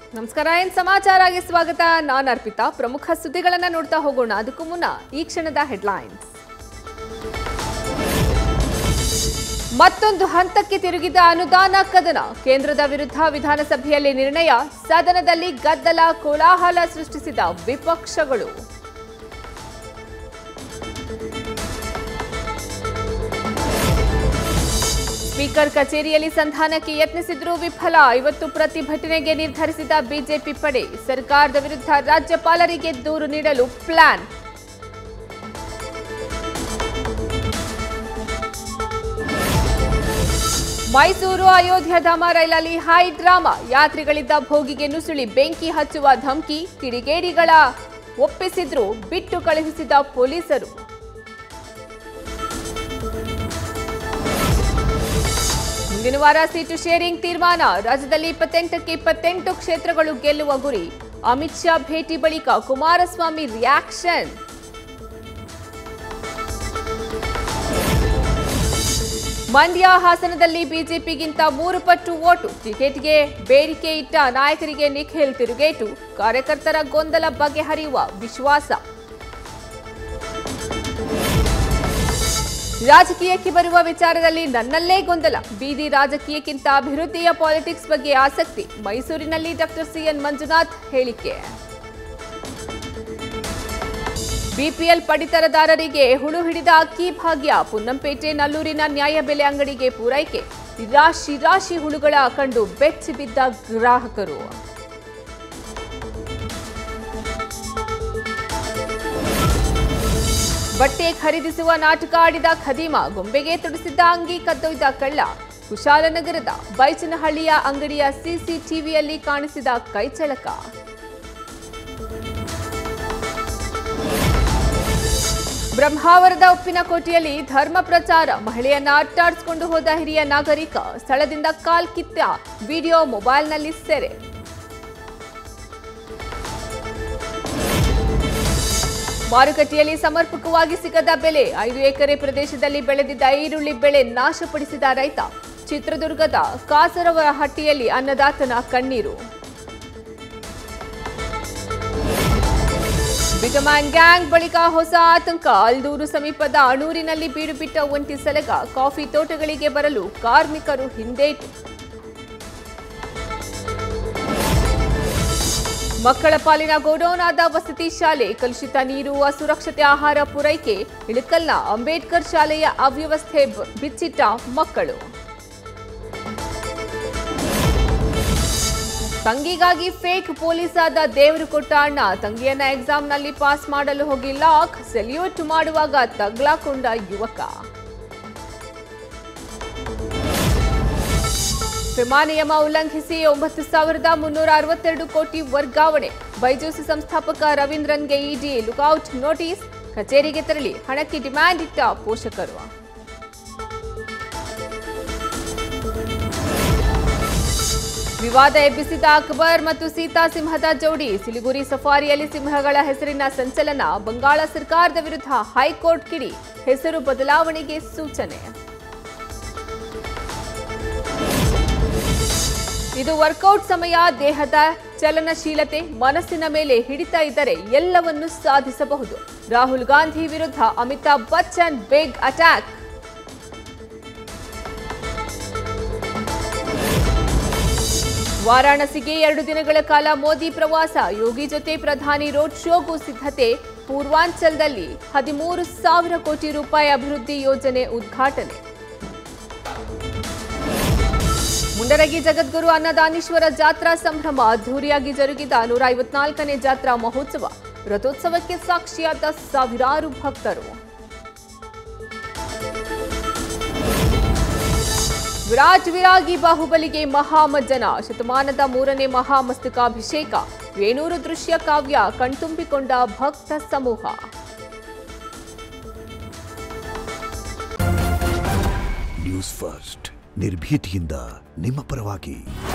ನಮಸ್ಕಾರ ಏನ್ ಸಮಾಚಾರಗೆ ಸ್ವಾಗತ ನಾನು ಅರ್ಪಿತಾ ಪ್ರಮುಖ ಸುದ್ದಿಗಳನ್ನ ನೋಡ್ತಾ ಹೋಗೋಣ ಅದಕ್ಕೂ ಮುನ್ನ ಈ ಕ್ಷಣದ ಹೆಡ್ಲೈನ್ಸ್ ಮತ್ತೊಂದು ಹಂತಕ್ಕೆ ತಿರುಗಿದ ಅನುದಾನ ಕದನ ಕೇಂದ್ರದ ವಿರುದ್ಧ ವಿಧಾನಸಭೆಯಲ್ಲಿ ನಿರ್ಣಯ ಸದನದಲ್ಲಿ ಗದ್ದಲ ಕೋಲಾಹಲ ಸೃಷ್ಟಿಸಿದ ವಿಪಕ್ಷಗಳು ಸ್ಪೀಕರ್ ಕಚೇರಿಯಲ್ಲಿ ಸಂಧಾನಕ್ಕೆ ಯತ್ನಿಸಿದ್ರೂ ವಿಫಲ ಇವತ್ತು ಪ್ರತಿಭಟನೆಗೆ ನಿರ್ಧರಿಸಿದ ಬಿಜೆಪಿ ಪಡೆ ಸರ್ಕಾರದ ವಿರುದ್ಧ ರಾಜ್ಯಪಾಲರಿಗೆ ದೂರು ನೀಡಲು ಪ್ಲಾನ್ ಮೈಸೂರು ಅಯೋಧ್ಯಧಾಮ ರೈಲಲ್ಲಿ ಹೈ ಡ್ರಾಮಾ ಯಾತ್ರಿಗಳಿದ್ದ ಭೋಗಿಗೆ ನುಸುಳಿ ಬೆಂಕಿ ಹಚ್ಚುವ ಧಮಕಿ ಕಿಡಿಗೇಡಿಗಳ ಒಪ್ಪಿಸಿದ್ರು ಬಿಟ್ಟು ಕಳುಹಿಸಿದ ಪೊಲೀಸರು ಮುಂದಿನ ವಾರ ಸೀಟು ಶೇರಿಂಗ್ ತೀರ್ಮಾನ ರಾಜ್ಯದಲ್ಲಿ ಇಪ್ಪತ್ತೆಂಟಕ್ಕೆ ಇಪ್ಪತ್ತೆಂಟು ಕ್ಷೇತ್ರಗಳು ಗೆಲ್ಲುವ ಗುರಿ ಅಮಿತ್ ಶಾ ಭೇಟಿ ಬಳಿಕ ಕುಮಾರಸ್ವಾಮಿ ರಿಯಾಕ್ಷನ್ ಮಂಡ್ಯ ಹಾಸನದಲ್ಲಿ ಬಿಜೆಪಿಗಿಂತ ಮೂರು ಪಟ್ಟು ಓಟು ಟಿಕೆಟ್ಗೆ ಬೇಡಿಕೆ ಇಟ್ಟ ನಾಯಕರಿಗೆ ನಿಖಿಲ್ ತಿರುಗೇಟು ಕಾರ್ಯಕರ್ತರ ಗೊಂದಲ ಬಗೆಹರಿಯುವ ವಿಶ್ವಾಸ ರಾಜಕೀಯಕ್ಕೆ ಬರುವ ವಿಚಾರದಲ್ಲಿ ನನ್ನಲ್ಲೇ ಗೊಂದಲ ಬೀದಿ ರಾಜಕೀಯಕ್ಕಿಂತ ಅಭಿವೃದ್ಧಿಯ ಪಾಲಿಟಿಕ್ಸ್ ಬಗ್ಗೆ ಆಸಕ್ತಿ ಮೈಸೂರಿನಲ್ಲಿ ಡಾಕ್ಟರ್ ಸಿಎನ್ ಮಂಜುನಾಥ್ ಹೇಳಿಕೆ ಬಿಪಿಎಲ್ ಪಡಿತರದಾರರಿಗೆ ಹುಳು ಹಿಡಿದ ಅಕ್ಕಿ ಭಾಗ್ಯ ಪುನ್ನಂಪೇಟೆ ನಲ್ಲೂರಿನ ನ್ಯಾಯಬೆಲೆ ಅಂಗಡಿಗೆ ಪೂರೈಕೆ ರಾಶಿ ರಾಶಿ ಹುಳುಗಳ ಕಂಡು ಬೆಚ್ಚಿ ಬಿದ್ದ ಗ್ರಾಹಕರು ಬಟ್ಟೆ ಖರೀದಿಸುವ ನಾಟಕ ಆಡಿದ ಖದೀಮ ಗೊಂಬೆಗೆ ತೊಡಿಸಿದ್ದ ಅಂಗಿ ಕದ್ದೊಯ್ದ ಕಳ್ಳ ಕುಶಾಲನಗರದ ಬೈಚನಹಳ್ಳಿಯ ಅಂಗಡಿಯ ಸಿಸಿಟಿವಿಯಲ್ಲಿ ಕಾಣಿಸಿದ ಕೈಚಳಕ ಬ್ರಹ್ಮಾವರದ ಉಪ್ಪಿನಕೋಟೆಯಲ್ಲಿ ಧರ್ಮ ಪ್ರಚಾರ ಮಹಿಳೆಯನ್ನ ಅಟ್ಟಾಡಿಸಿಕೊಂಡು ಹೋದ ಹಿರಿಯ ನಾಗರಿಕ ಸ್ಥಳದಿಂದ ಕಾಲ್ ಕಿತ್ತ ವಿಡಿಯೋ ಮೊಬೈಲ್ನಲ್ಲಿ ಸೆರೆ ಮಾರುಕಟ್ಟೆಯಲ್ಲಿ ಸಮರ್ಪಕವಾಗಿ ಸಿಗದ ಬೆಲೆ ಐದು ಎಕರೆ ಪ್ರದೇಶದಲ್ಲಿ ಬೆಳೆದಿದ್ದ ಈರುಳ್ಳಿ ಬೆಳೆ ನಾಶಪಡಿಸಿದ ರೈತ ಚಿತ್ರದುರ್ಗದ ಕಾಸರವಹಟ್ಟಿಯಲ್ಲಿ ಅನ್ನದಾತನ ಕಣ್ಣೀರು ಬಿಟಮ್ಯಾನ್ ಗ್ಯಾಂಗ್ ಬಳಿಕ ಹೊಸ ಆತಂಕ ಅಲ್ದೂರು ಸಮೀಪದ ಅಣೂರಿನಲ್ಲಿ ಬೀಡು ಬಿಟ್ಟ ಒಂಟಿ ಸಲಗ ಕಾಫಿ ತೋಟಗಳಿಗೆ ಬರಲು ಕಾರ್ಮಿಕರು ಹಿಂದೇಟು ಮಕ್ಕಳ ಪಾಲಿನ ಗೋಡೌನ್ ಆದ ವಸತಿ ಶಾಲೆ ಕಲುಷಿತ ನೀರು ಅಸುರಕ್ಷತೆ ಆಹಾರ ಪೂರೈಕೆ ಇಳಕಲ್ನ ಅಂಬೇಡ್ಕರ್ ಶಾಲೆಯ ಅವ್ಯವಸ್ಥೆ ಬ- ಬಿಚ್ಚಿಟ್ಟ ಮಕ್ಕಳು ತಂಗಿಗಾಗಿ ಫೇಕ್ ಪೊಲೀಸ್ ಆದ ದೇವರು ಕೊಟ್ಟ ಅಣ್ಣ ತಂಗಿಯನ್ನ ಎಕ್ಸಾಮ್ನಲ್ಲಿ ಪಾಸ್ ಮಾಡಲು ಹೋಗಿ ಲಾಕ್ ಸೆಲ್ಯೂಟ್ ಮಾಡುವಾಗ ತಗ್ಲಾಕೊಂಡ ಯುವಕ ವಿಮಾ ನಿಯಮ ಉಲ್ಲಂಘಿಸಿ ಒಂಬತ್ತು ಸಾವಿರದ ಮುನ್ನೂರ ಅರವತ್ತೆರಡು ಕೋಟಿ ವರ್ಗಾವಣೆ ಬೈಜೂಸ್ ಸಂಸ್ಥಾಪಕ ರವೀಂದ್ರನ್ಗೆ ಇಡಿ ಲುಕೌಟ್ ನೋಟಿಸ್ ಕಚೇರಿಗೆ ತೆರಳಿ ಹಣಕ್ಕೆ ಡಿಮ್ಯಾಂಡ್ ಇಟ್ಟ ಪೋಷಕರು ವಿವಾದ ಎಬ್ಬಿಸಿದ ಅಕ್ಬರ್ ಮತ್ತು ಸೀತಾ ಸಿಂಹದ ಜೋಡಿ ಸಿಲಿಗುರಿ ಸಫಾರಿಯಲ್ಲಿ ಸಿಂಹಗಳ ಹೆಸರಿನ ಸಂಚಲನ ಬಂಗಾಳ ಸರ್ಕಾರದ ವಿರುದ್ಧ ಹೈಕೋರ್ಟ್ ಕಿಡಿ ಹೆಸರು ಬದಲಾವಣೆಗೆ ಸೂಚನೆ ಇದು ವರ್ಕೌಟ್ ಸಮಯ ದೇಹದ ಚಲನಶೀಲತೆ ಮನಸ್ಸಿನ ಮೇಲೆ ಹಿಡಿತ ಇದ್ದರೆ ಎಲ್ಲವನ್ನು ಸಾಧಿಸಬಹುದು ರಾಹುಲ್ ಗಾಂಧಿ ವಿರುದ್ಧ ಅಮಿತಾಬ್ ಬಚ್ಚನ್ ಬಿಗ್ ಅಟ್ಯಾಕ್ ವಾರಾಣಸಿಗೆ ಎರಡು ದಿನಗಳ ಕಾಲ ಮೋದಿ ಪ್ರವಾಸ ಯೋಗಿ ಜೊತೆ ಪ್ರಧಾನಿ ರೋಡ್ ಶೋಗೂ ಸಿದ್ಧತೆ ಪೂರ್ವಾಂಚಲದಲ್ಲಿ ಹದಿಮೂರು ಸಾವಿರ ಕೋಟಿ ರೂಪಾಯಿ ಅಭಿವೃದ್ಧಿ ಯೋಜನೆ ಉದ್ಘಾಟನೆ ಮುಂಡರಗಿ ಜಗದ್ಗುರು ಅನ್ನದಾನೀಶ್ವರ ಜಾತ್ರಾ ಸಂಭ್ರಮ ಅದ್ದೂರಿಯಾಗಿ ಜರುಗಿದ ನೂರ ಐವತ್ನಾಲ್ಕನೇ ಜಾತ್ರಾ ಮಹೋತ್ಸವ ರಥೋತ್ಸವಕ್ಕೆ ಸಾಕ್ಷಿಯಾದ ಸಾವಿರಾರು ಭಕ್ತರು ವಿರಾಟ್ ವಿರಾಗಿ ಬಾಹುಬಲಿಗೆ ಮಹಾಮಜ್ಜನ ಶತಮಾನದ ಮೂರನೇ ಮಹಾಮಸ್ತಕಾಭಿಷೇಕ ವೇಣೂರು ದೃಶ್ಯ ಕಾವ್ಯ ಕಣ್ತುಂಬಿಕೊಂಡ ಭಕ್ತ ಸಮೂಹ ನ್ಯೂಸ್ ಫಸ್ಟ್ ನಿರ್ಭೀತಿಯಿಂದ ನಿಮ್ಮ ಪರವಾಗಿ